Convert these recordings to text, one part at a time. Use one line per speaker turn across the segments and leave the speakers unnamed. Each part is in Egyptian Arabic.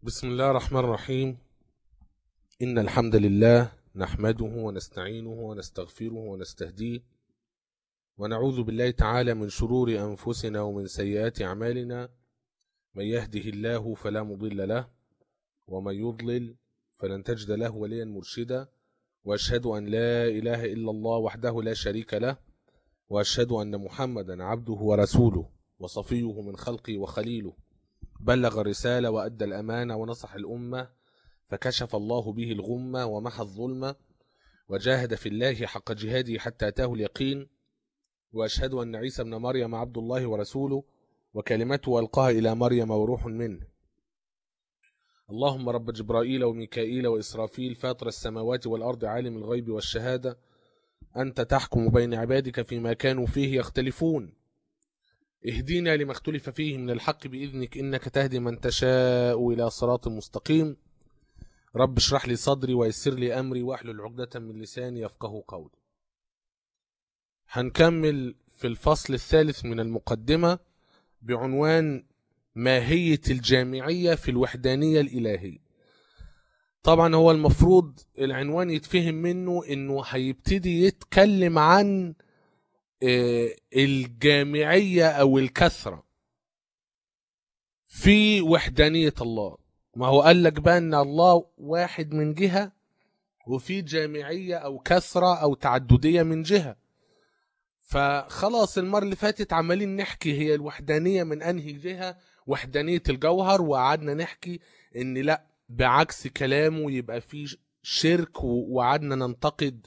بسم الله الرحمن الرحيم إن الحمد لله نحمده ونستعينه ونستغفره ونستهديه ونعوذ بالله تعالى من شرور أنفسنا ومن سيئات أعمالنا من يهده الله فلا مضل له ومن يضلل فلن تجد له وليا مرشدا وأشهد أن لا إله إلا الله وحده لا شريك له وأشهد أن محمدا عبده ورسوله وصفيه من خلقه وخليله بلغ الرسالة وأدى الأمانة ونصح الأمة فكشف الله به الغمة ومحى الظلمة وجاهد في الله حق جهاده حتى أتاه اليقين وأشهد أن عيسى بن مريم عبد الله ورسوله وكلمته ألقاها إلى مريم وروح منه اللهم رب جبرائيل وميكائيل وإسرافيل فاطر السماوات والأرض عالم الغيب والشهادة أنت تحكم بين عبادك فيما كانوا فيه يختلفون اهدينا لما اختلف فيه من الحق بإذنك إنك تهدي من تشاء إلى صراط مستقيم رب اشرح لي صدري ويسر لي أمري واحلل عقدة من لساني يفقه قولي هنكمل في الفصل الثالث من المقدمة بعنوان ماهية الجامعية في الوحدانية الإلهية طبعا هو المفروض العنوان يتفهم منه انه هيبتدي يتكلم عن الجامعية أو الكثرة في وحدانية الله ما هو قال لك بقى أن الله واحد من جهة وفي جامعية أو كثرة أو تعددية من جهة فخلاص المرة اللي فاتت عمالين نحكي هي الوحدانية من أنهي جهة وحدانية الجوهر وقعدنا نحكي أن لا بعكس كلامه يبقى في شرك وقعدنا ننتقد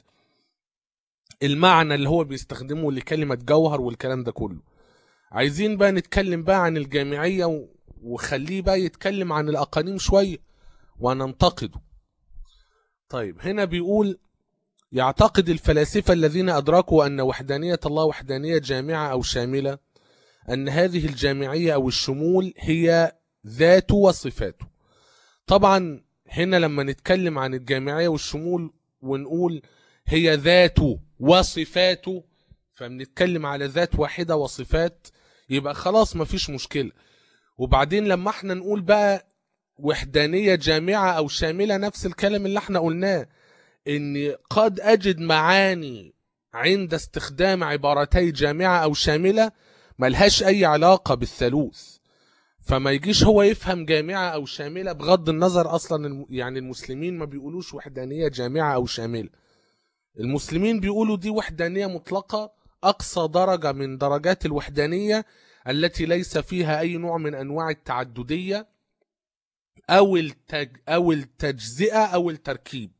المعنى اللي هو بيستخدمه لكلمة جوهر والكلام ده كله عايزين بقى نتكلم بقى عن الجامعية وخليه بقى يتكلم عن الأقانيم شوية وننتقده طيب هنا بيقول يعتقد الفلاسفة الذين أدركوا أن وحدانية الله وحدانية جامعة أو شاملة أن هذه الجامعية أو الشمول هي ذاته وصفاته طبعا هنا لما نتكلم عن الجامعية والشمول ونقول هي ذاته وصفاته فبنتكلم على ذات واحدة وصفات يبقى خلاص مفيش مشكلة وبعدين لما احنا نقول بقى وحدانية جامعة أو شاملة نفس الكلام اللي احنا قلناه ان قد أجد معاني عند استخدام عبارتي جامعة أو شاملة ملهاش أي علاقة بالثالوث فما يجيش هو يفهم جامعة أو شاملة بغض النظر أصلا يعني المسلمين ما بيقولوش وحدانية جامعة أو شاملة المسلمين بيقولوا دي وحدانية مطلقة أقصى درجة من درجات الوحدانية التي ليس فيها أي نوع من أنواع التعددية أو, التج أو التجزئة أو التركيب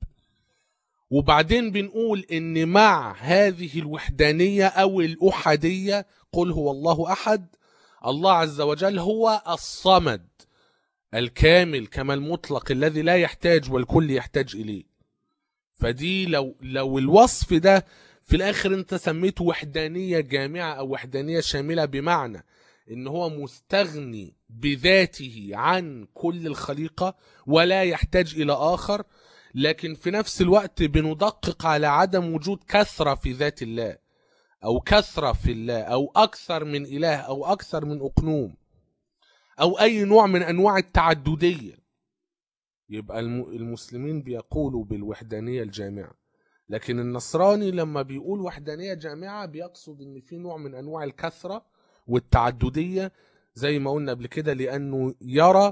وبعدين بنقول إن مع هذه الوحدانية أو الأحدية قل هو الله أحد الله عز وجل هو الصمد الكامل كما المطلق الذي لا يحتاج والكل يحتاج إليه فدي لو لو الوصف ده في الاخر انت سميته وحدانيه جامعه او وحدانيه شامله بمعنى ان هو مستغني بذاته عن كل الخليقه ولا يحتاج الى اخر لكن في نفس الوقت بندقق على عدم وجود كثره في ذات الله او كثره في الله او اكثر من اله او اكثر من اقنوم او اي نوع من انواع التعدديه يبقى المسلمين بيقولوا بالوحدانية الجامعة لكن النصراني لما بيقول وحدانية جامعة بيقصد ان في نوع من انواع الكثرة والتعددية زي ما قلنا قبل كده لانه يرى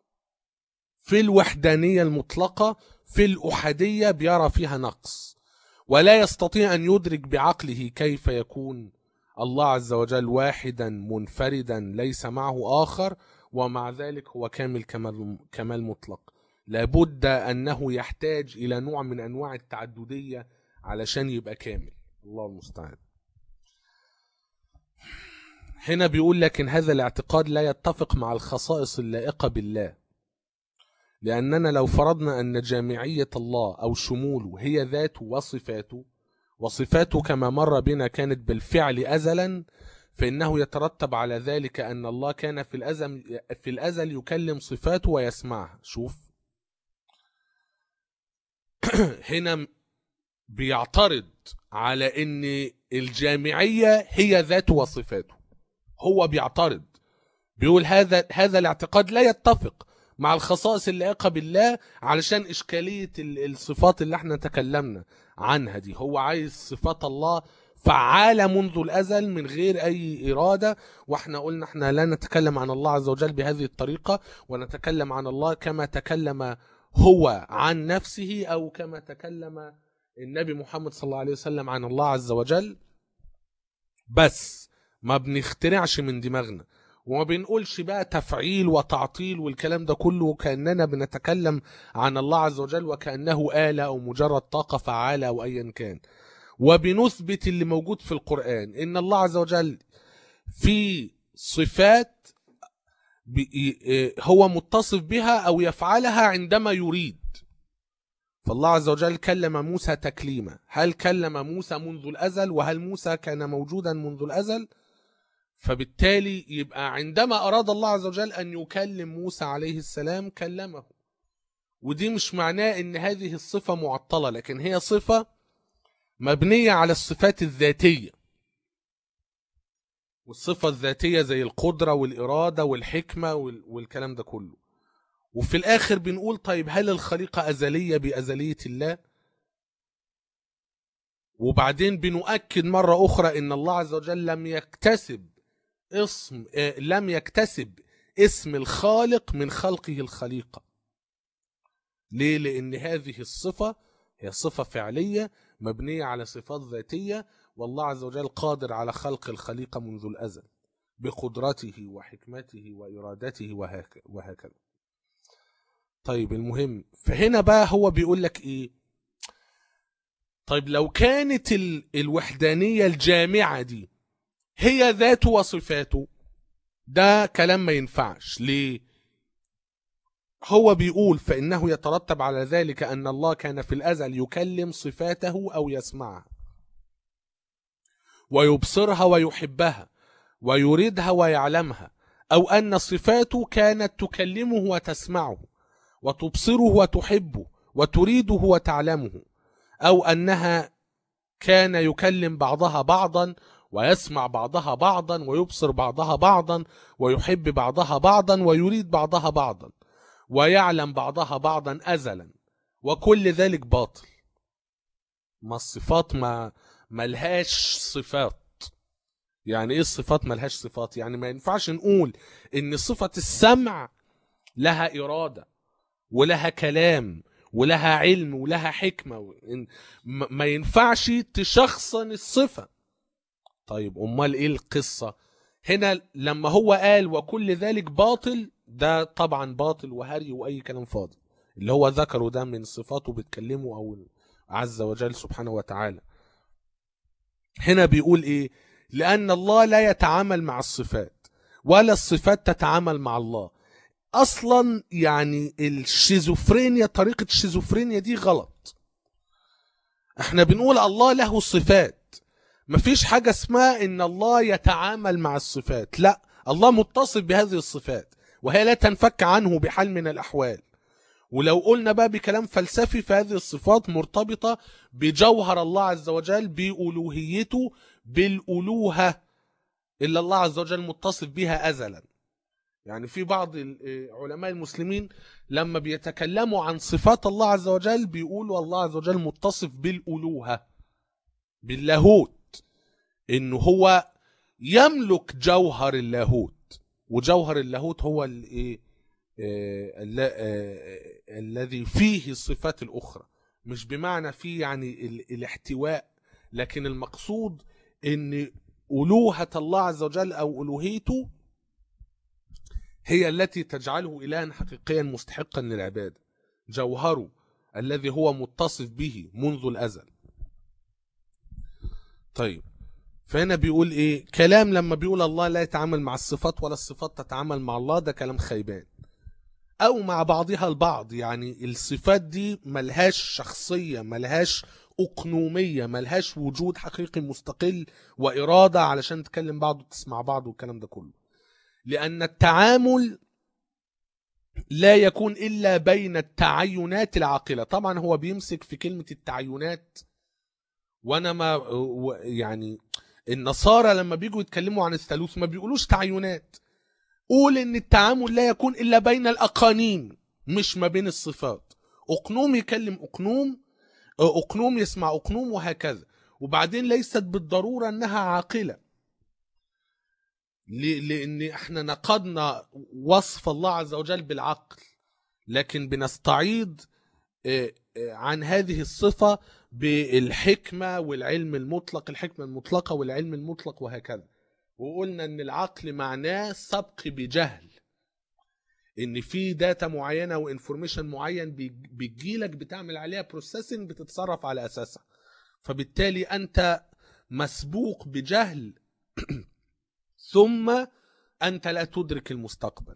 في الوحدانية المطلقة في الأحدية بيرى فيها نقص ولا يستطيع أن يدرك بعقله كيف يكون الله عز وجل واحدا منفردا ليس معه آخر ومع ذلك هو كامل كمال, كمال مطلق لابد أنه يحتاج إلى نوع من أنواع التعددية علشان يبقى كامل الله المستعان هنا بيقول لكن هذا الاعتقاد لا يتفق مع الخصائص اللائقة بالله لأننا لو فرضنا أن جامعية الله أو شموله هي ذاته وصفاته وصفاته كما مر بنا كانت بالفعل أزلا فإنه يترتب على ذلك أن الله كان في الأزل, في الأزل يكلم صفاته ويسمعها شوف هنا بيعترض على ان الجامعية هي ذات وصفاته هو بيعترض بيقول هذا هذا الاعتقاد لا يتفق مع الخصائص اللائقة بالله علشان إشكالية ال- الصفات اللي احنا تكلمنا عنها دي هو عايز صفات الله فعالة منذ الأزل من غير أي إرادة واحنا قلنا احنا لا نتكلم عن الله عز وجل بهذه الطريقة ونتكلم عن الله كما تكلم هو عن نفسه أو كما تكلم النبي محمد صلى الله عليه وسلم عن الله عز وجل بس ما بنخترعش من دماغنا وما بنقولش بقى تفعيل وتعطيل والكلام ده كله كأننا بنتكلم عن الله عز وجل وكأنه آلة أو مجرد طاقة فعالة أو أيا كان وبنثبت اللي موجود في القرآن إن الله عز وجل في صفات بي- هو متصف بها أو يفعلها عندما يريد فالله عز وجل كلم موسى تكليما هل كلم موسى منذ الأزل وهل موسى كان موجودا منذ الأزل فبالتالي يبقى عندما أراد الله عز وجل أن يكلم موسى عليه السلام كلمه ودي مش معناه أن هذه الصفة معطلة لكن هي صفة مبنية على الصفات الذاتية والصفة الذاتية زي القدرة والإرادة والحكمة وال- والكلام ده كله وفي الآخر بنقول طيب هل الخليقة أزلية بأزلية الله وبعدين بنؤكد مرة أخرى إن الله عز وجل لم يكتسب اسم آه، لم يكتسب اسم الخالق من خلقه الخليقة ليه؟ لأن هذه الصفة هي صفة فعلية مبنية على صفات ذاتية والله عز وجل قادر على خلق الخليقة منذ الأزل بقدرته وحكمته وإرادته وهك- وهكذا طيب المهم فهنا بقى هو بيقول لك إيه طيب لو كانت ال... الوحدانية الجامعة دي هي ذاته وصفاته ده كلام ما ينفعش ليه هو بيقول فإنه يترتب على ذلك أن الله كان في الأزل يكلم صفاته أو يسمعها ويبصرها ويحبها ويريدها ويعلمها أو أن صفاته كانت تكلمه وتسمعه وتبصره وتحبه وتريده وتعلمه أو أنها كان يكلم بعضها بعضا ويسمع بعضها بعضا ويبصر بعضها بعضا ويحب بعضها بعضا ويريد بعضها بعضا ويعلم بعضها بعضا أزلا وكل ذلك باطل ما الصفات ما ملهاش صفات يعني ايه الصفات ملهاش صفات يعني ما ينفعش نقول ان صفة السمع لها إرادة ولها كلام ولها علم ولها حكمة إن- م- ما ينفعش تشخصن الصفة طيب أمال إيه القصة هنا لما هو قال وكل ذلك باطل ده طبعا باطل وهري وأي كلام فاضي اللي هو ذكره ده من صفاته بتكلمه أو عز وجل سبحانه وتعالى هنا بيقول إيه لأن الله لا يتعامل مع الصفات ولا الصفات تتعامل مع الله اصلا يعني الشيزوفرينيا طريقه الشيزوفرينيا دي غلط احنا بنقول الله له صفات مفيش حاجه اسمها ان الله يتعامل مع الصفات لا الله متصف بهذه الصفات وهي لا تنفك عنه بحال من الاحوال ولو قلنا بقى بكلام فلسفي فهذه الصفات مرتبطه بجوهر الله عز وجل بالوهيته بالالوهه اللي الله عز وجل متصف بها ازلا يعني في بعض ال- علماء المسلمين لما بيتكلموا عن صفات الله عز وجل بيقولوا الله عز وجل متصف بالألوهة باللاهوت إنه هو يملك جوهر اللاهوت وجوهر اللاهوت هو الايه آه، الل- آه، الذي فيه الصفات الأخرى مش بمعنى فيه يعني ال- الاحتواء لكن المقصود ان ألوهة الله عز وجل أو ألوهيته هي التي تجعله إلها حقيقيا مستحقا للعبادة جوهره الذي هو متصف به منذ الأزل طيب فهنا بيقول إيه كلام لما بيقول الله لا يتعامل مع الصفات ولا الصفات تتعامل مع الله ده كلام خيبان أو مع بعضها البعض يعني الصفات دي ملهاش شخصية ملهاش أقنومية ملهاش وجود حقيقي مستقل وإرادة علشان تكلم بعض وتسمع بعض والكلام ده كله لأن التعامل لا يكون إلا بين التعينات العاقلة طبعا هو بيمسك في كلمة التعينات وأنا ما و- يعني النصارى لما بيجوا يتكلموا عن الثالوث ما بيقولوش تعينات قول ان التعامل لا يكون الا بين الاقانيم مش ما بين الصفات اقنوم يكلم اقنوم اقنوم يسمع اقنوم وهكذا وبعدين ليست بالضروره انها عاقله ل- لان احنا نقدنا وصف الله عز وجل بالعقل لكن بنستعيض آه، آه، عن هذه الصفه بالحكمه والعلم المطلق الحكمه المطلقه والعلم المطلق وهكذا وقلنا ان العقل معناه سبق بجهل ان في داتا معينه وانفورميشن معين بيج- بيجيلك بتعمل عليها بروسيسنج بتتصرف على اساسها فبالتالي انت مسبوق بجهل ثم انت لا تدرك المستقبل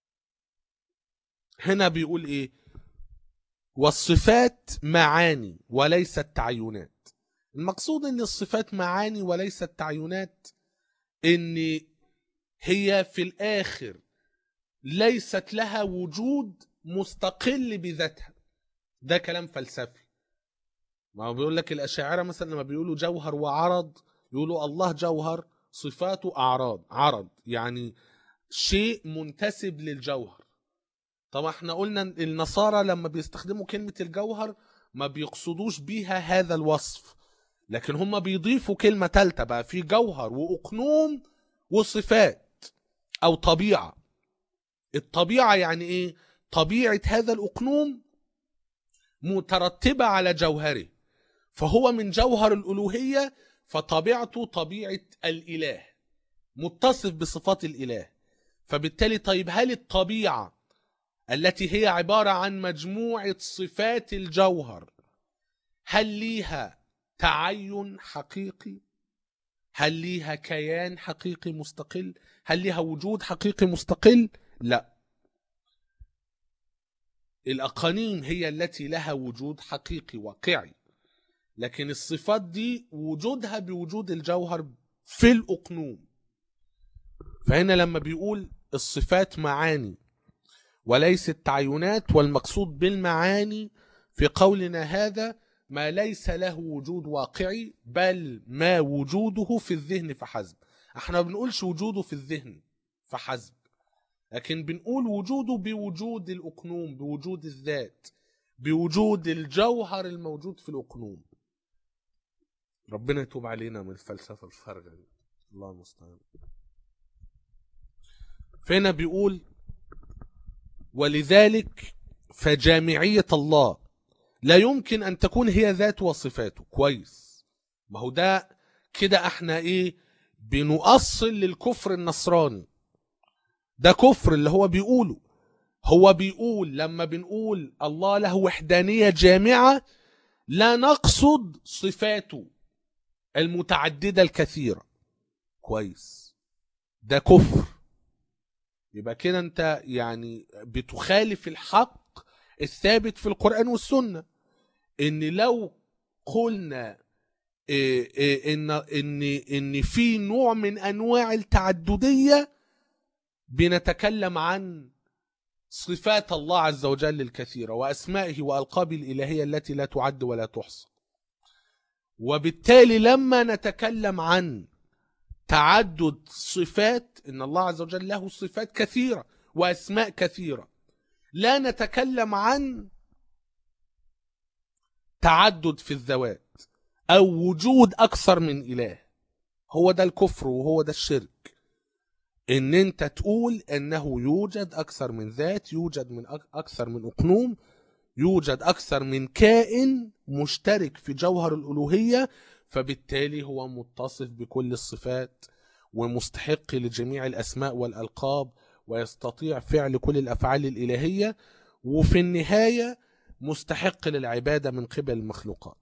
هنا بيقول ايه والصفات معاني وليست تعينات المقصود ان الصفات معاني وليست تعينات ان هي في الاخر ليست لها وجود مستقل بذاتها ده كلام فلسفي ما هو بيقول لك الاشاعره مثلا لما بيقولوا جوهر وعرض يقولوا الله جوهر صفاته اعراض عرض يعني شيء منتسب للجوهر طب احنا قلنا إن النصارى لما بيستخدموا كلمه الجوهر ما بيقصدوش بيها هذا الوصف لكن هم بيضيفوا كلمه ثالثه بقى في جوهر واقنوم وصفات او طبيعه الطبيعه يعني ايه طبيعه هذا الاقنوم مترتبه على جوهره فهو من جوهر الالوهيه فطبيعته طبيعه الاله متصف بصفات الاله فبالتالي طيب هل الطبيعه التي هي عباره عن مجموعه صفات الجوهر هل ليها تعين حقيقي هل ليها كيان حقيقي مستقل هل ليها وجود حقيقي مستقل لا الاقانيم هي التي لها وجود حقيقي واقعي لكن الصفات دي وجودها بوجود الجوهر في الاقنوم فهنا لما بيقول الصفات معاني وليست تعينات والمقصود بالمعاني في قولنا هذا ما ليس له وجود واقعي بل ما وجوده في الذهن فحسب احنا ما بنقولش وجوده في الذهن فحسب لكن بنقول وجوده بوجود الأقنوم بوجود الذات بوجود الجوهر الموجود في الأقنوم ربنا يتوب علينا من الفلسفة الفارغة دي الله المستعان فهنا بيقول ولذلك فجامعية الله لا يمكن أن تكون هي ذات وصفاته كويس ما هو ده كده احنا ايه بنؤصل للكفر النصراني ده كفر اللي هو بيقوله هو بيقول لما بنقول الله له وحدانية جامعة لا نقصد صفاته المتعددة الكثيرة كويس ده كفر يبقى كده انت يعني بتخالف الحق الثابت في القرآن والسنة ان لو قلنا إيه إيه ان ان ان في نوع من انواع التعدديه بنتكلم عن صفات الله عز وجل الكثيره واسمائه والقابه الالهيه التي لا تعد ولا تحصى وبالتالي لما نتكلم عن تعدد صفات ان الله عز وجل له صفات كثيره واسماء كثيره لا نتكلم عن تعدد في الذوات او وجود اكثر من اله هو ده الكفر وهو ده الشرك ان انت تقول انه يوجد اكثر من ذات يوجد من أك- اكثر من اقنوم يوجد اكثر من كائن مشترك في جوهر الالوهيه فبالتالي هو متصف بكل الصفات ومستحق لجميع الاسماء والالقاب ويستطيع فعل كل الافعال الالهيه وفي النهايه مستحق للعباده من قبل المخلوقات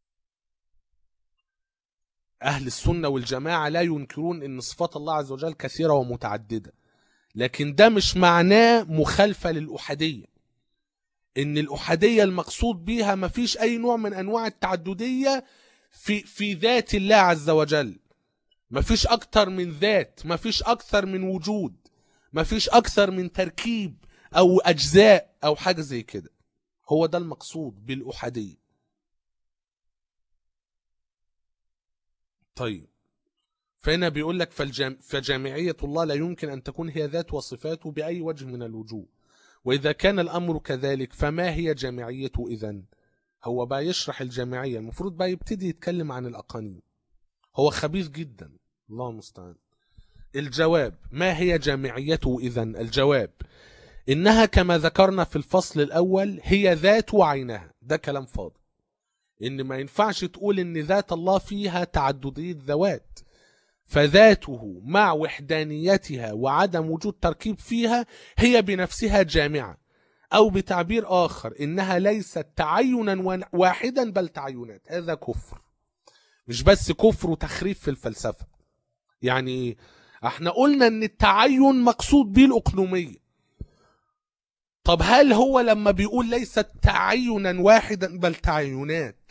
أهل السنة والجماعة لا ينكرون أن صفات الله عز وجل كثيرة ومتعددة لكن ده مش معناه مخالفة للأحدية أن الأحدية المقصود بيها مفيش أي نوع من أنواع التعددية في, في ذات الله عز وجل مفيش أكتر من ذات مفيش أكثر من وجود مفيش أكثر من تركيب أو أجزاء أو حاجة زي كده هو ده المقصود بالأحدية طيب فهنا بيقول لك فالجام... فجامعية الله لا يمكن أن تكون هي ذات وصفاته بأي وجه من الوجوه وإذا كان الأمر كذلك فما هي جامعيته إذن هو بقى يشرح الجامعية المفروض بقى يبتدي يتكلم عن الأقانيم هو خبيث جدا الله المستعان الجواب ما هي جامعيته إذن الجواب إنها كما ذكرنا في الفصل الأول هي ذات وعينها ده كلام فاضي إن ما ينفعش تقول إن ذات الله فيها تعددية ذوات فذاته مع وحدانيتها وعدم وجود تركيب فيها هي بنفسها جامعة أو بتعبير آخر إنها ليست تعينا واحدا بل تعينات هذا كفر مش بس كفر وتخريف في الفلسفة يعني احنا قلنا ان التعين مقصود به الأقنومية طب هل هو لما بيقول ليست تعينا واحدا بل تعينات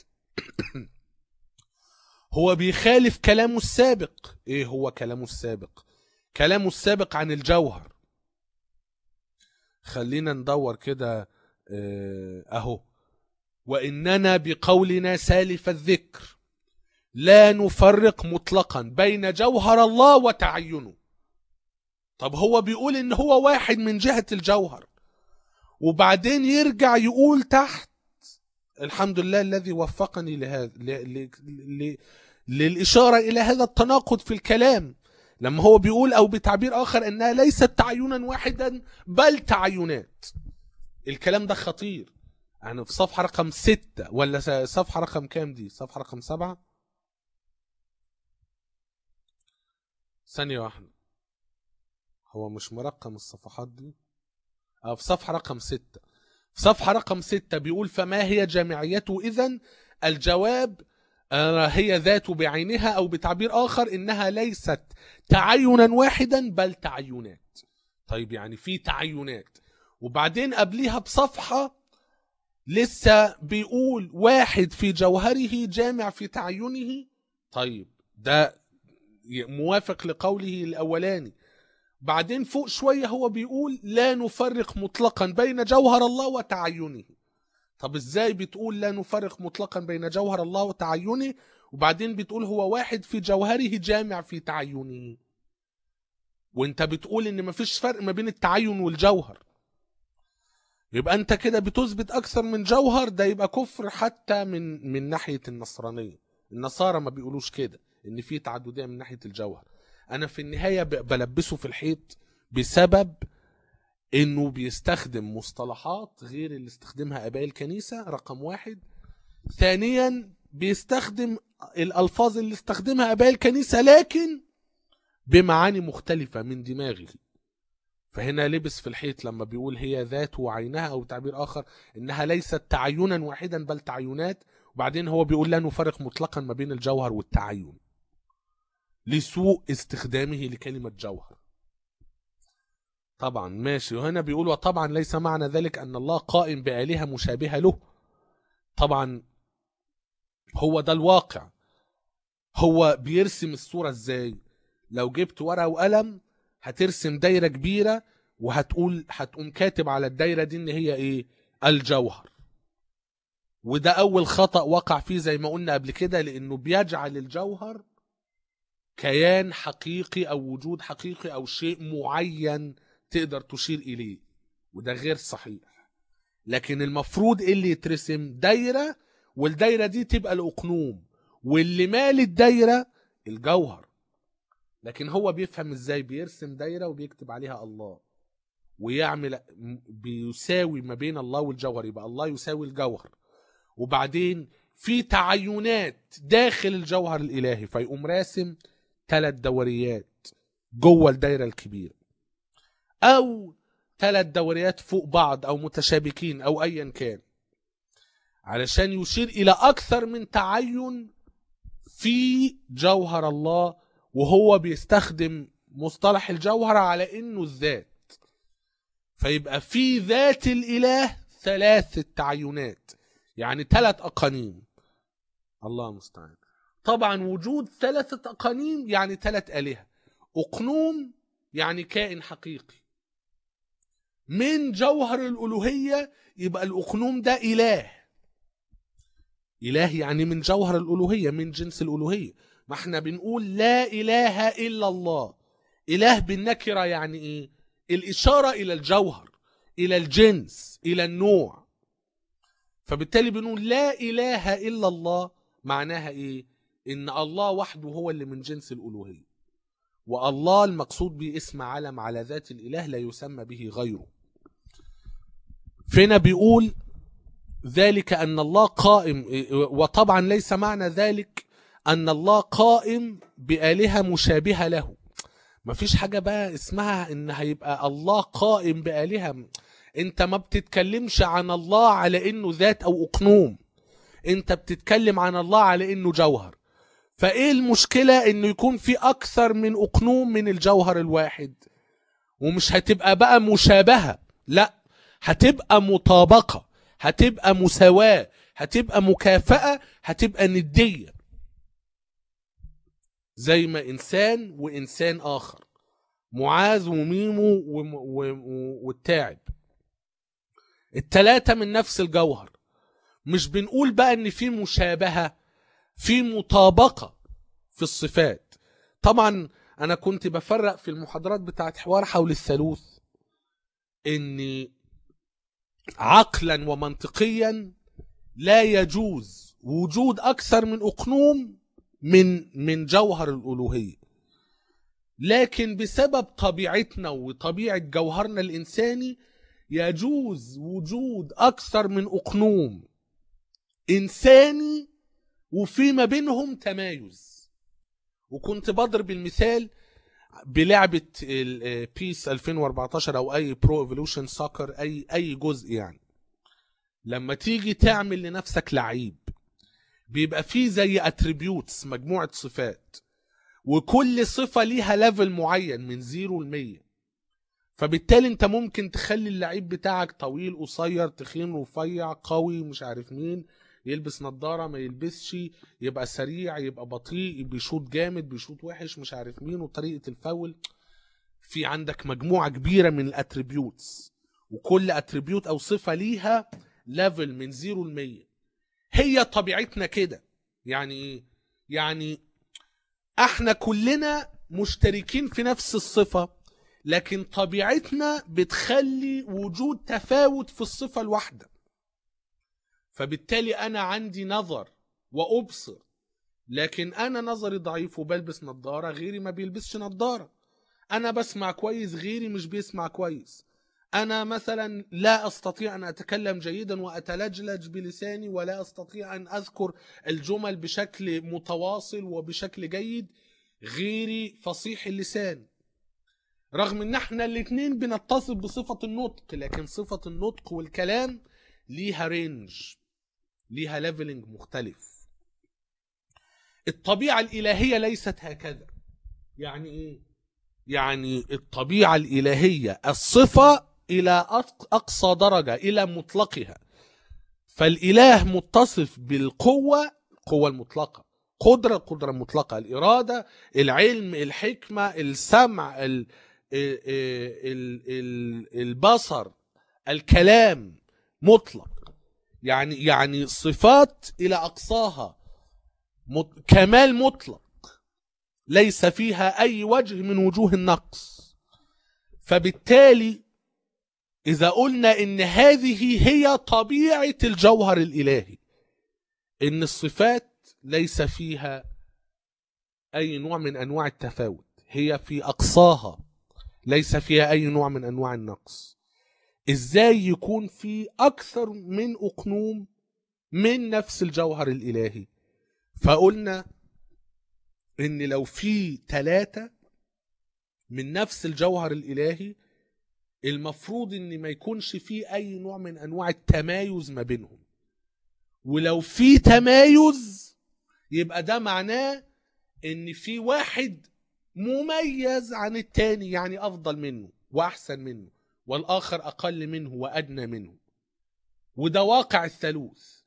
هو بيخالف كلامه السابق ايه هو كلامه السابق كلامه السابق عن الجوهر خلينا ندور كده اه، اهو واننا بقولنا سالف الذكر لا نفرق مطلقا بين جوهر الله وتعينه طب هو بيقول ان هو واحد من جهة الجوهر وبعدين يرجع يقول تحت الحمد لله الذي وفقني لهذا ل... ل... ل... للإشارة إلى هذا التناقض في الكلام لما هو بيقول أو بتعبير آخر أنها ليست تعينا واحدا بل تعينات الكلام ده خطير يعني في صفحة رقم ستة ولا س- صفحة رقم كام دي صفحة رقم سبعة ثانية واحدة هو مش مرقم الصفحات دي اه في صفحة رقم ستة في صفحة رقم ستة بيقول فما هي جامعيته إذن الجواب آه، هي ذات بعينها أو بتعبير آخر إنها ليست تعينا واحدا بل تعينات طيب يعني في تعينات وبعدين قبليها بصفحة لسه بيقول واحد في جوهره جامع في تعينه طيب ده موافق لقوله الأولاني بعدين فوق شوية هو بيقول لا نفرق مطلقا بين جوهر الله وتعينه طب ازاي بتقول لا نفرق مطلقا بين جوهر الله وتعينه وبعدين بتقول هو واحد في جوهره جامع في تعينه وانت بتقول ان مفيش فرق ما بين التعين والجوهر يبقى انت كده بتثبت اكثر من جوهر ده يبقى كفر حتى من من ناحيه النصرانيه النصارى ما بيقولوش كده ان في تعدديه من ناحيه الجوهر انا في النهايه ب- بلبسه في الحيط بسبب انه بيستخدم مصطلحات غير اللي استخدمها اباء الكنيسه رقم واحد ثانيا بيستخدم الالفاظ اللي استخدمها اباء الكنيسه لكن بمعاني مختلفه من دماغه فهنا لبس في الحيط لما بيقول هي ذات وعينها او تعبير اخر انها ليست تعينا واحدا بل تعينات وبعدين هو بيقول لا نفرق مطلقا ما بين الجوهر والتعين لسوء استخدامه لكلمة جوهر طبعا ماشي وهنا بيقول وطبعا ليس معنى ذلك أن الله قائم بآلهة مشابهة له طبعا هو ده الواقع هو بيرسم الصورة ازاي لو جبت ورقة وقلم هترسم دايرة كبيرة وهتقول هتقوم كاتب على الدايرة دي ان هي ايه الجوهر وده اول خطأ وقع فيه زي ما قلنا قبل كده لانه بيجعل الجوهر كيان حقيقي او وجود حقيقي او شيء معين تقدر تشير اليه وده غير صحيح لكن المفروض اللي يترسم دايره والدايره دي تبقى الاقنوم واللي مال الدايره الجوهر لكن هو بيفهم ازاي بيرسم دايره وبيكتب عليها الله ويعمل بيساوي ما بين الله والجوهر يبقى الله يساوي الجوهر وبعدين في تعينات داخل الجوهر الالهي فيقوم راسم ثلاث دوريات جوه الدايره الكبيره او ثلاث دوريات فوق بعض او متشابكين او ايا كان علشان يشير الى اكثر من تعين في جوهر الله وهو بيستخدم مصطلح الجوهر على انه الذات فيبقى في ذات الاله ثلاث تعينات يعني ثلاث اقانيم الله المستعان طبعا وجود ثلاثة أقانيم يعني ثلاث آلهة أقنوم يعني كائن حقيقي من جوهر الألوهية يبقى الأقنوم ده إله إله يعني من جوهر الألوهية من جنس الألوهية ما احنا بنقول لا اله الا الله اله بالنكره يعني ايه الاشاره الى الجوهر الى الجنس الى النوع فبالتالي بنقول لا اله الا الله معناها ايه ان الله وحده هو اللي من جنس الالوهيه والله المقصود به اسم علم على ذات الاله لا يسمى به غيره فينا بيقول ذلك ان الله قائم وطبعا ليس معنى ذلك ان الله قائم بالهه مشابهه له مفيش حاجه بقى اسمها ان هيبقى الله قائم بالهه انت ما بتتكلمش عن الله على انه ذات او اقنوم انت بتتكلم عن الله على انه جوهر فايه المشكله انه يكون في اكثر من اقنوم من الجوهر الواحد ومش هتبقى بقى مشابهه لا هتبقى مطابقه هتبقى مساواه هتبقى مكافاه هتبقى نديه زي ما انسان وانسان اخر معاذ وميمو وم- و- والتاعب التلاتة من نفس الجوهر مش بنقول بقى ان في مشابهة في مطابقة في الصفات طبعا انا كنت بفرق في المحاضرات بتاعت حوار حول الثالوث ان عقلا ومنطقيا لا يجوز وجود اكثر من اقنوم من من جوهر الالوهيه لكن بسبب طبيعتنا وطبيعه جوهرنا الانساني يجوز وجود اكثر من اقنوم انساني وفيما بينهم تمايز وكنت بضرب المثال بلعبه بيس 2014 او اي برو ايفولوشن سوكر اي اي جزء يعني لما تيجي تعمل لنفسك لعيب بيبقى فيه زي اتريبيوتس مجموعه صفات وكل صفه ليها ليفل معين من 0 ل 100 فبالتالي انت ممكن تخلي اللعيب بتاعك طويل قصير تخين رفيع قوي مش عارف مين يلبس نظارة ما يلبسش يبقى سريع يبقى بطيء بيشوط جامد بيشوط وحش مش عارف مين وطريقة الفاول في عندك مجموعة كبيرة من الاتريبيوتس وكل اتريبيوت او صفة ليها ليفل من 0 ل 100 هي طبيعتنا كده يعني ايه يعني احنا كلنا مشتركين في نفس الصفة لكن طبيعتنا بتخلي وجود تفاوت في الصفة الواحدة فبالتالي انا عندي نظر وابصر لكن انا نظري ضعيف وبلبس نظارة غيري ما بيلبسش نظارة انا بسمع كويس غيري مش بيسمع كويس انا مثلا لا استطيع ان اتكلم جيدا واتلجلج بلساني ولا استطيع ان اذكر الجمل بشكل متواصل وبشكل جيد غيري فصيح اللسان رغم ان احنا الاتنين بنتصف بصفة النطق لكن صفة النطق والكلام ليها رينج ليها ليفلنج مختلف الطبيعة الإلهية ليست هكذا يعني إيه؟ يعني الطبيعة الإلهية الصفة إلى أق- أقصى درجة إلى مطلقها فالإله متصف بالقوة القوة المطلقة قدرة قدرة مطلقة الإرادة العلم الحكمة السمع ال ال ال ال البصر الكلام مطلق يعني يعني صفات إلى أقصاها مط- كمال مطلق ليس فيها أي وجه من وجوه النقص فبالتالي إذا قلنا إن هذه هي طبيعة الجوهر الإلهي إن الصفات ليس فيها أي نوع من أنواع التفاوت هي في أقصاها ليس فيها أي نوع من أنواع النقص إزاي يكون في أكثر من أقنوم من نفس الجوهر الإلهي فقلنا إن لو في ثلاثة من نفس الجوهر الإلهي المفروض ان ما يكونش فيه اي نوع من انواع التمايز ما بينهم ولو في تمايز يبقى ده معناه ان في واحد مميز عن التاني يعني افضل منه واحسن منه والاخر اقل منه وادنى منه وده واقع الثالوث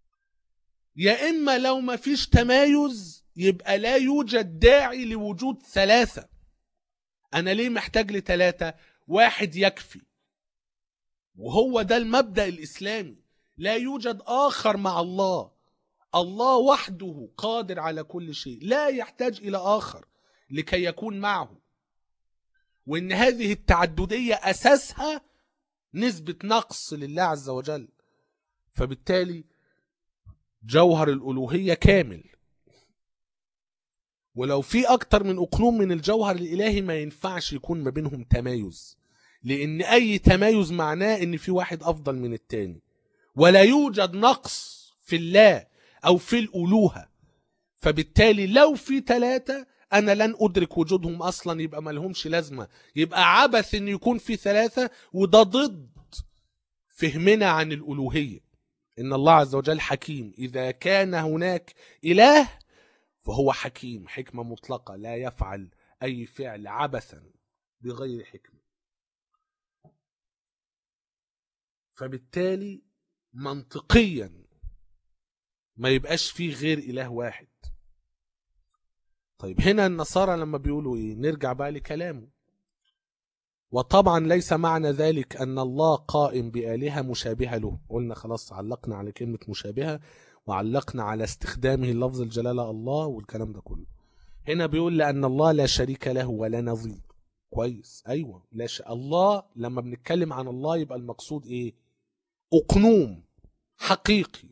يا اما لو ما فيش تمايز يبقى لا يوجد داعي لوجود ثلاثة انا ليه محتاج لثلاثة واحد يكفي وهو ده المبدأ الإسلامي لا يوجد آخر مع الله الله وحده قادر على كل شيء لا يحتاج الى اخر لكي يكون معه وان هذه التعدديه اساسها نسبه نقص لله عز وجل فبالتالي جوهر الالوهيه كامل ولو في اكتر من اقلوم من الجوهر الالهي ما ينفعش يكون ما بينهم تمايز لان اي تمايز معناه ان في واحد افضل من التاني ولا يوجد نقص في الله او في الالوهه فبالتالي لو في ثلاثه انا لن ادرك وجودهم اصلا يبقى ما لهمش لازمه يبقى عبث ان يكون في ثلاثه وده ضد فهمنا عن الالوهيه ان الله عز وجل حكيم اذا كان هناك اله فهو حكيم حكمه مطلقه لا يفعل اي فعل عبثا بغير حكمه فبالتالي منطقيا ما يبقاش فيه غير اله واحد طيب هنا النصارى لما بيقولوا ايه نرجع بقى لكلامه وطبعا ليس معنى ذلك ان الله قائم بآلهة مشابهة له قلنا خلاص علقنا على كلمة مشابهة وعلقنا على استخدامه لفظ الجلالة الله والكلام ده كله هنا بيقول لأن الله لا شريك له ولا نظير كويس أيوة لا ش... الله لما بنتكلم عن الله يبقى المقصود إيه أقنوم حقيقي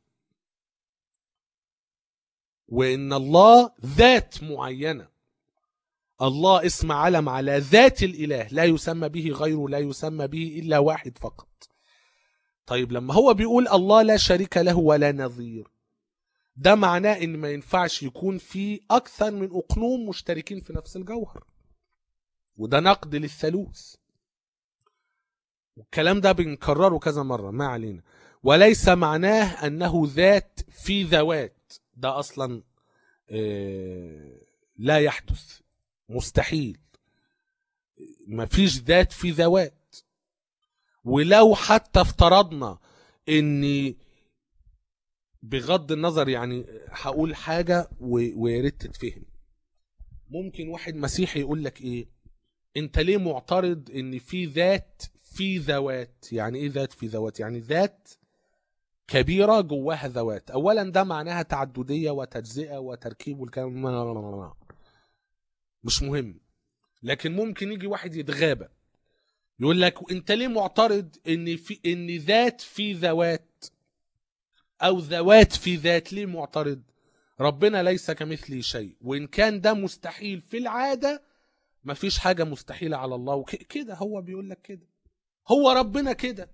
وإن الله ذات معينة الله اسم علم على ذات الإله لا يسمى به غيره لا يسمى به إلا واحد فقط طيب لما هو بيقول الله لا شريك له ولا نظير ده معناه ان ما ينفعش يكون في اكثر من اقنوم مشتركين في نفس الجوهر وده نقد للثالوث والكلام ده بنكرره كذا مرة ما علينا وليس معناه انه ذات في ذوات ده اصلا آه، لا يحدث مستحيل مفيش ذات في ذوات ولو حتى افترضنا ان بغض النظر يعني هقول حاجة و- ويا ريت تتفهم ممكن واحد مسيحي يقول لك ايه انت ليه معترض ان في ذات في ذوات يعني ايه ذات في ذوات يعني ذات كبيرة جواها ذوات اولا ده معناها تعددية وتجزئة وتركيب والكلام مش مهم لكن ممكن يجي واحد يتغابى يقول لك انت ليه معترض ان في ان ذات في ذوات او ذوات في ذات ليه معترض ربنا ليس كمثله شيء وان كان ده مستحيل في العاده مفيش حاجه مستحيله على الله وكده هو بيقول لك كده هو ربنا كده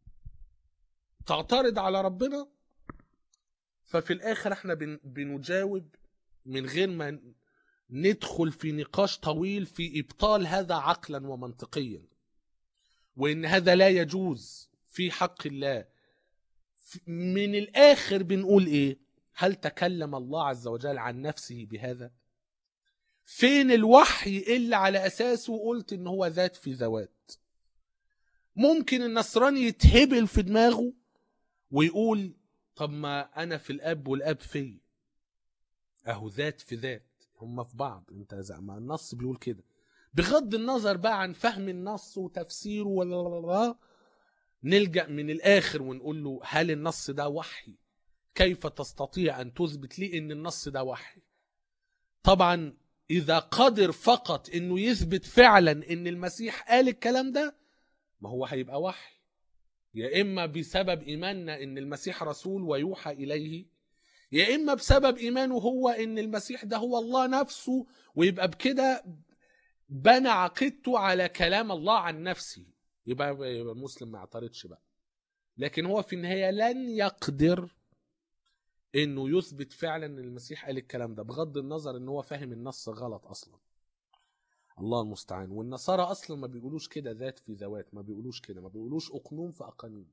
تعترض على ربنا ففي الاخر احنا بن بنجاوب من غير ما ندخل في نقاش طويل في ابطال هذا عقلا ومنطقيا وان هذا لا يجوز في حق الله من الاخر بنقول ايه هل تكلم الله عز وجل عن نفسه بهذا فين الوحي اللي على اساسه قلت ان هو ذات في ذوات ممكن النصراني يتهبل في دماغه ويقول طب ما انا في الاب والاب في اهو ذات في ذات هما في بعض انت زي ما النص بيقول كده بغض النظر بقى عن فهم النص وتفسيره ولا نلجأ من الآخر ونقول له هل النص ده وحي كيف تستطيع أن تثبت لي أن النص ده وحي طبعا إذا قدر فقط أنه يثبت فعلا أن المسيح قال الكلام ده ما هو هيبقى وحي يا إما بسبب إيماننا أن المسيح رسول ويوحى إليه يا إما بسبب إيمانه هو أن المسيح ده هو الله نفسه ويبقى بكده بنى عقيدته على كلام الله عن نفسه يبقى يبقى المسلم ما يعترضش بقى لكن هو في النهايه لن يقدر انه يثبت فعلا ان المسيح قال الكلام ده بغض النظر ان هو فاهم النص غلط اصلا الله المستعان والنصارى اصلا ما بيقولوش كده ذات في ذوات ما بيقولوش كده ما بيقولوش اقنوم في اقانيم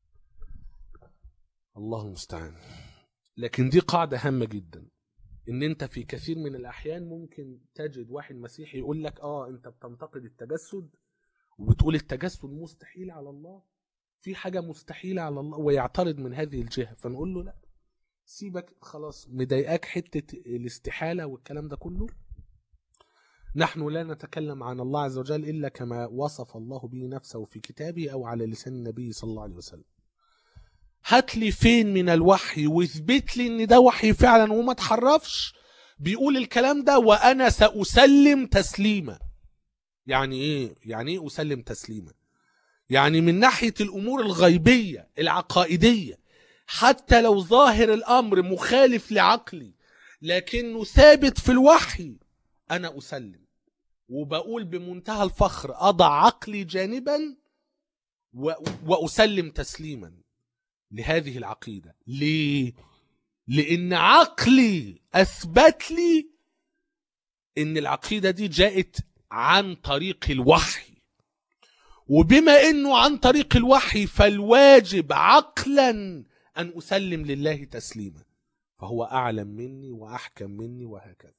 الله المستعان لكن دي قاعده هامه جدا ان انت في كثير من الاحيان ممكن تجد واحد مسيحي يقول لك اه انت بتنتقد التجسد وبتقول التجسد مستحيل على الله في حاجة مستحيلة على الله ويعترض من هذه الجهة فنقول له لا سيبك خلاص مضايقاك حتة الاستحالة والكلام ده كله نحن لا نتكلم عن الله عز وجل إلا كما وصف الله به نفسه في كتابه أو على لسان النبي صلى الله عليه وسلم هات لي فين من الوحي واثبت لي ان ده وحي فعلا وما تحرفش بيقول الكلام ده وانا ساسلم تسليما يعني ايه يعني ايه اسلم تسليما يعني من ناحيه الامور الغيبيه العقائديه حتى لو ظاهر الامر مخالف لعقلي لكنه ثابت في الوحي انا اسلم وبقول بمنتهى الفخر اضع عقلي جانبا و... واسلم تسليما لهذه العقيده ليه لان عقلي اثبت لي ان العقيده دي جاءت عن طريق الوحي وبما انه عن طريق الوحي فالواجب عقلا ان اسلم لله تسليما فهو اعلم مني واحكم مني وهكذا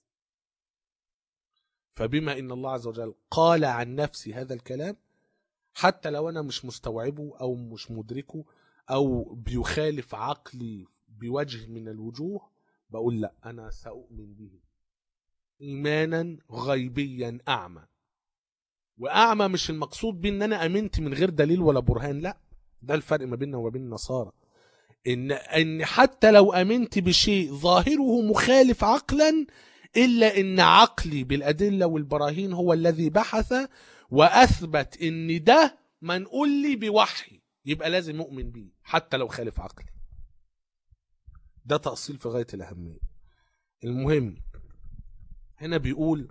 فبما ان الله عز وجل قال عن نفسي هذا الكلام حتى لو انا مش مستوعبه او مش مدركه او بيخالف عقلي بوجه من الوجوه بقول لا انا ساؤمن به ايمانا غيبيا اعمى واعمى مش المقصود بيه ان انا امنت من غير دليل ولا برهان لا ده الفرق ما بيننا وما بين النصارى ان ان حتى لو امنت بشيء ظاهره مخالف عقلا الا ان عقلي بالادله والبراهين هو الذي بحث واثبت ان ده منقول لي بوحي يبقى لازم اؤمن بيه حتى لو خالف عقلي ده تأصيل في غاية الأهمية المهم هنا بيقول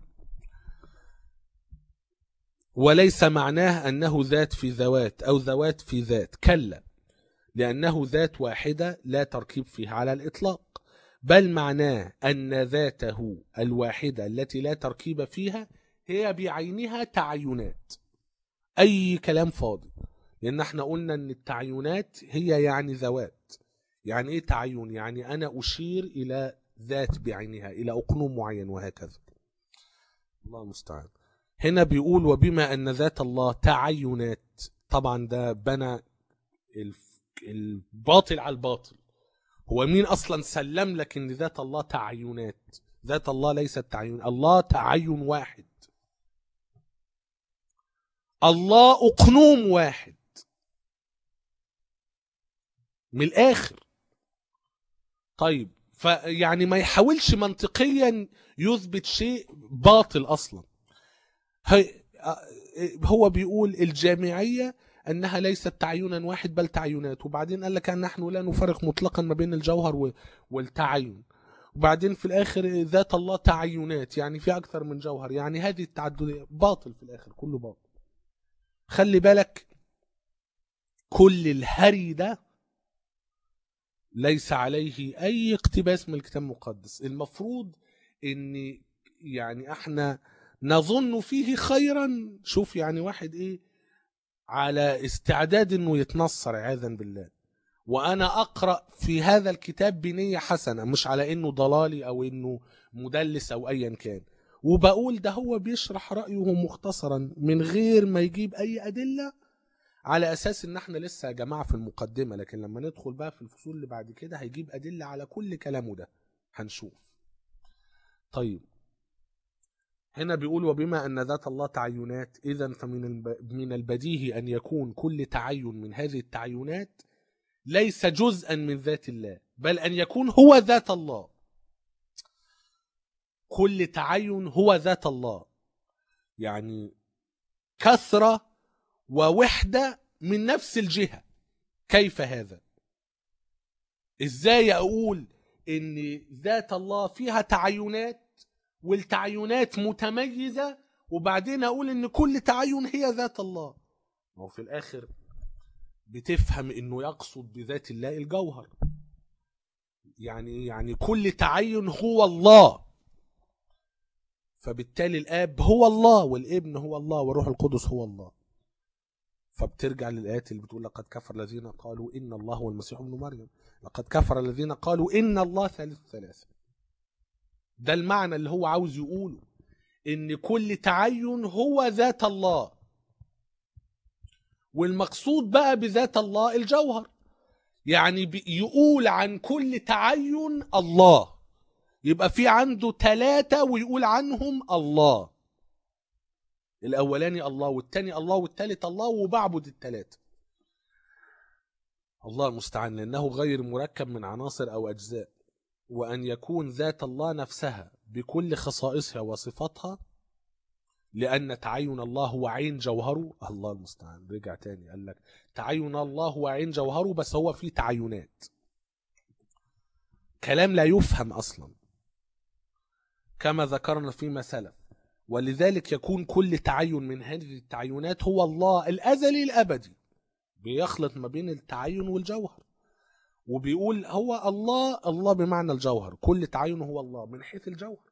وليس معناه أنه ذات في ذوات أو ذوات في ذات كلا لأنه ذات واحدة لا تركيب فيها على الإطلاق بل معناه أن ذاته الواحدة التي لا تركيب فيها هي بعينها تعينات أي كلام فاضي لأن احنا قلنا أن التعينات هي يعني ذوات يعني ايه تعين يعني انا اشير الى ذات بعينها الى اقنوم معين وهكذا الله المستعان هنا بيقول وبما ان ذات الله تعينات طبعا ده بنى الف- الباطل على الباطل هو مين اصلا سلم لك ان ذات الله تعينات ذات الله ليست تعين الله تعين واحد الله اقنوم واحد من الاخر طيب فيعني ما يحاولش منطقيا يثبت شيء باطل اصلا هي هو بيقول الجامعيه انها ليست تعينا واحد بل تعينات وبعدين قال لك ان نحن لا نفرق مطلقا ما بين الجوهر و- والتعين وبعدين في الاخر ذات الله تعينات يعني في اكثر من جوهر يعني هذه التعدديه باطل في الاخر كله باطل خلي بالك كل الهري ده ليس عليه اي اقتباس من الكتاب المقدس المفروض ان يعني احنا نظن فيه خيرا شوف يعني واحد ايه على استعداد انه يتنصر عياذا بالله وانا اقرا في هذا الكتاب بنيه حسنه مش على انه ضلالي او انه مدلس او ايا كان وبقول ده هو بيشرح رايه مختصرا من غير ما يجيب اي ادله على اساس ان احنا لسه يا جماعه في المقدمه لكن لما ندخل بقى في الفصول اللي بعد كده هيجيب ادله على كل كلامه ده هنشوف طيب هنا بيقول وبما ان ذات الله تعينات اذا فمن الب- من البديهي ان يكون كل تعين من هذه التعينات ليس جزءا من ذات الله بل ان يكون هو ذات الله كل تعين هو ذات الله يعني كثره ووحده من نفس الجهه كيف هذا ازاي اقول ان ذات الله فيها تعينات والتعينات متميزه وبعدين اقول ان كل تعين هي ذات الله ما هو في الاخر بتفهم انه يقصد بذات الله الجوهر يعني يعني كل تعين هو الله فبالتالي الاب هو الله والابن هو الله والروح القدس هو الله فبترجع للايات اللي بتقول لقد كفر الذين قالوا ان الله هو المسيح ابن مريم لقد كفر الذين قالوا ان الله ثالث ثلاثه ده المعنى اللي هو عاوز يقوله ان كل تعين هو ذات الله والمقصود بقى بذات الله الجوهر يعني بي- يقول عن كل تعين الله يبقى في عنده ثلاثة ويقول عنهم الله الأولاني الله والتاني الله والتالت الله وبعبد الثلاثة الله المستعان لأنه غير مركب من عناصر أو أجزاء وأن يكون ذات الله نفسها بكل خصائصها وصفاتها لأن تعين الله هو عين جوهره الله المستعان رجع تاني قال لك تعين الله هو عين جوهره بس هو فيه تعينات كلام لا يفهم أصلا كما ذكرنا فيما سلف ولذلك يكون كل تعين من هذه التعينات هو الله الأزلي الأبدي بيخلط ما بين التعين والجوهر وبيقول هو الله الله بمعنى الجوهر كل تعين هو الله من حيث الجوهر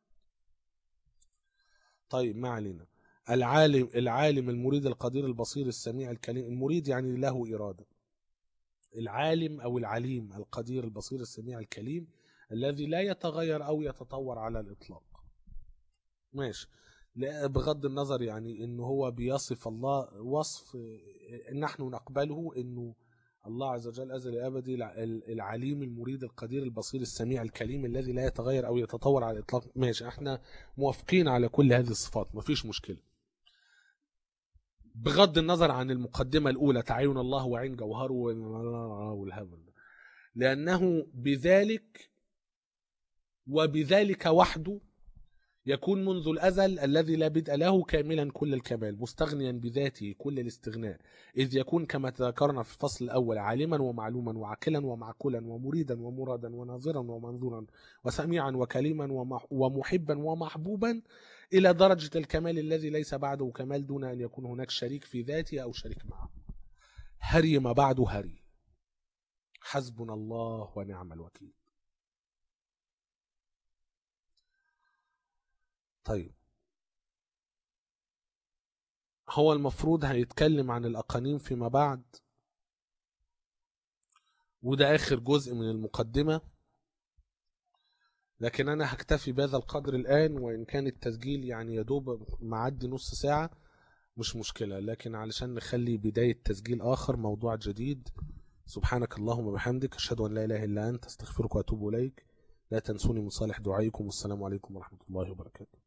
طيب ما علينا العالم العالم المريد القدير البصير السميع الكليم المريد يعني له إرادة العالم أو العليم القدير البصير السميع الكليم الذي لا يتغير أو يتطور على الإطلاق ماشي لا بغض النظر يعني انه هو بيصف الله وصف نحن نقبله انه الله عز وجل ازلي ابدي العليم المريد القدير البصير السميع الكليم الذي لا يتغير او يتطور على الاطلاق ماشي احنا موافقين على كل هذه الصفات مفيش مشكله بغض النظر عن المقدمه الاولى تعين الله وعين جوهره والهبل ده لانه بذلك وبذلك وحده يكون منذ الأزل الذي لا بدء له كاملا كل الكمال مستغنيا بذاته كل الاستغناء إذ يكون كما تذكرنا في الفصل الأول عالما ومعلوما وعاقلا ومعقولا ومريدا ومرادا وناظرا ومنظورا وسميعا وكليما ومحبا ومحبوبا إلى درجة الكمال الذي ليس بعده كمال دون أن يكون هناك شريك في ذاته أو شريك معه هري ما بعده هري حسبنا الله ونعم الوكيل طيب هو المفروض هيتكلم عن الأقانيم فيما بعد وده آخر جزء من المقدمة لكن أنا هكتفي بهذا القدر الآن وإن كان التسجيل يعني يدوب معدي نص ساعة مش مشكلة لكن علشان نخلي بداية تسجيل آخر موضوع جديد سبحانك اللهم وبحمدك أشهد أن لا إله إلا أنت أستغفرك وأتوب إليك لا تنسوني من صالح دعائكم والسلام عليكم ورحمة الله وبركاته